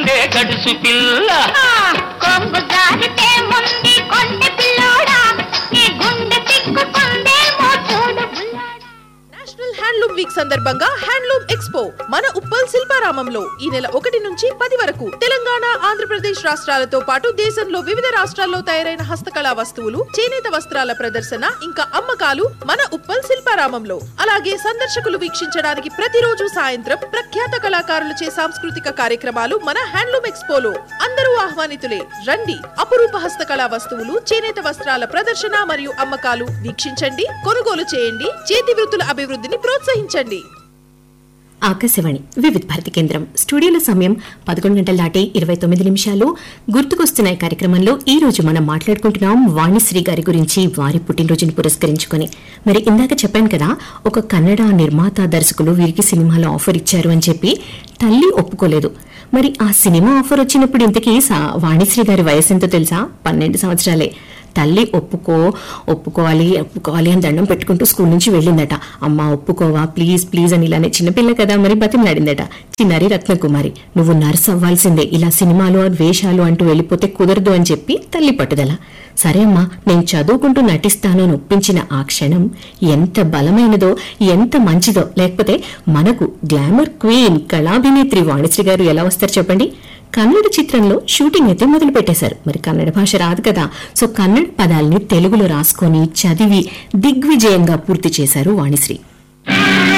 ఉందే గడుసు పిల్ల కొంగు జారితే ముందు కొంటె పిల్లోడా నీ గుండె తిక్కుకుందేమో చూడు బుల్లాడా నేషనల్ హ్యాండ్లూమ్ వీక్ సందర్భంగా హ్యాండ్లూమ్ ఎక్స్పో మన ఉప్పల్ శిల్పారామంలో ఈ నెల ఒకటి నుంచి పది వరకు తెలంగాణ ఆంధ్రప్రదేశ్ రాష్ట్రాలతో పాటు దేశంలో వివిధ రాష్ట్రాల్లో తయారైన హస్తకళా వస్తువులు చేనేత వస్త్రాల ప్రదర్శన ఇంకా అమ్మకాలు మన ఉప్పల్ శిల్పారామంలో అలాగే సందర్శకులు వీక్షించడానికి ప్రతిరోజు సాయంత్రం ప్రఖ్యాత కళాకారులచే సాంస్కృతిక కార్యక్రమాలు మన హ్యాండ్లూమ్ ఎక్స్పోలో అందరూ ఆహ్వానితులే రండి అపురూప హస్తకళా వస్తువులు చేనేత వస్త్రాల ప్రదర్శన మరియు అమ్మకాలు వీక్షించండి కొనుగోలు చేయండి చేతి వృత్తుల అభివృద్ధిని ప్రోత్సహించండి ఆకాశవాణి వివిధ భారతి కేంద్రం స్టూడియోలో సమయం పదకొండు గంటల దాటి ఇరవై తొమ్మిది నిమిషాలు గుర్తుకొస్తున్నాయి కార్యక్రమంలో ఈ రోజు మనం మాట్లాడుకుంటున్నాం వాణిశ్రీ గారి గురించి వారి పుట్టినరోజుని పురస్కరించుకొని మరి ఇందాక చెప్పాను కదా ఒక కన్నడ నిర్మాత దర్శకులు వీరికి సినిమాలో ఆఫర్ ఇచ్చారు అని చెప్పి తల్లి ఒప్పుకోలేదు మరి ఆ సినిమా ఆఫర్ వచ్చినప్పుడు ఇంతకీ సా- వాణిశ్రీ గారి వయసు ఎంతో తెలుసా పన్నెండు సంవత్సరాలే తల్లి ఒప్పుకో ఒప్పుకోవాలి ఒప్పుకోవాలి అని దండం పెట్టుకుంటూ స్కూల్ నుంచి వెళ్ళిందట అమ్మ ఒప్పుకోవా ప్లీజ్ ప్లీజ్ అని ఇలానే చిన్నపిల్ల కదా మరి బతిమలాడిందట చిన్నారి రత్నకుమారి నువ్వు నర్స్ అవ్వాల్సిందే ఇలా సినిమాలు వేషాలు అంటూ వెళ్ళిపోతే కుదరదు అని చెప్పి తల్లి పట్టుదల సరే అమ్మా నేను చదువుకుంటూ నటిస్తాను అని ఒప్పించిన ఆ క్షణం ఎంత బలమైనదో ఎంత మంచిదో లేకపోతే మనకు గ్లామర్ క్వీన్ కళాభినేత్రి వాణిశ్రీ గారు ఎలా వస్తారు చెప్పండి కన్నడ చిత్రంలో షూటింగ్ అయితే మొదలు పెట్టేశారు మరి కన్నడ భాష రాదు కదా సో కన్నడ పదాల్ని తెలుగులో రాసుకొని చదివి దిగ్విజయంగా పూర్తి చేశారు వాణిశ్రీ